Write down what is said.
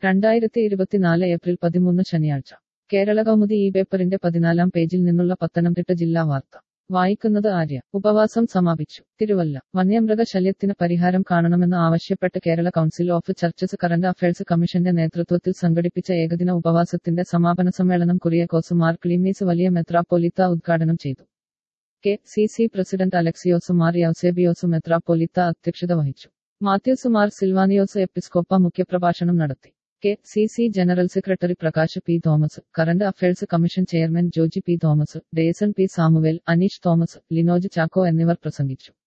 രണ്ടായിരത്തി ഇരുപത്തിനാല് ഏപ്രിൽ പതിമൂന്ന് ശനിയാഴ്ച കേരള കൗമുദി ഈ പേപ്പറിന്റെ പതിനാലാം പേജിൽ നിന്നുള്ള പത്തനംതിട്ട ജില്ലാ വാർത്ത വായിക്കുന്നത് ആര്യ ഉപവാസം സമാപിച്ചു തിരുവല്ല വന്യമൃഗ ശല്യത്തിന് പരിഹാരം കാണണമെന്ന് ആവശ്യപ്പെട്ട് Kerala Council of Churches Current Affairs കമ്മീഷന്റെ നേതൃത്വത്തിൽ സംഘടിപ്പിച്ച ഏകദിന ഉപവാസത്തിന്റെ സമാപന സമ്മേളനം കുറിയക്കോസ് മാർ ക്ലീമീസ് വലിയ മെത്രാപ്പൊലിത്ത ഉദ്ഘാടനം ചെയ്തു K C C president Alexios Mar Yausebios മെത്രാപ്പൊലിത്ത അധ്യക്ഷത വഹിച്ചു മാത്യൂസ് മാർ സിൽവാനിയോസ് എപ്പിസ്കോപ്പ മുഖ്യപ്രഭാഷണം നടത്തി K C C general secretary Prakash P Thomas current affairs commission chairman Joji P Thomas Deson P Samuel Aneesh Thomas Linoj Chacko എന്നിവർ പ്രസംഗിച്ചു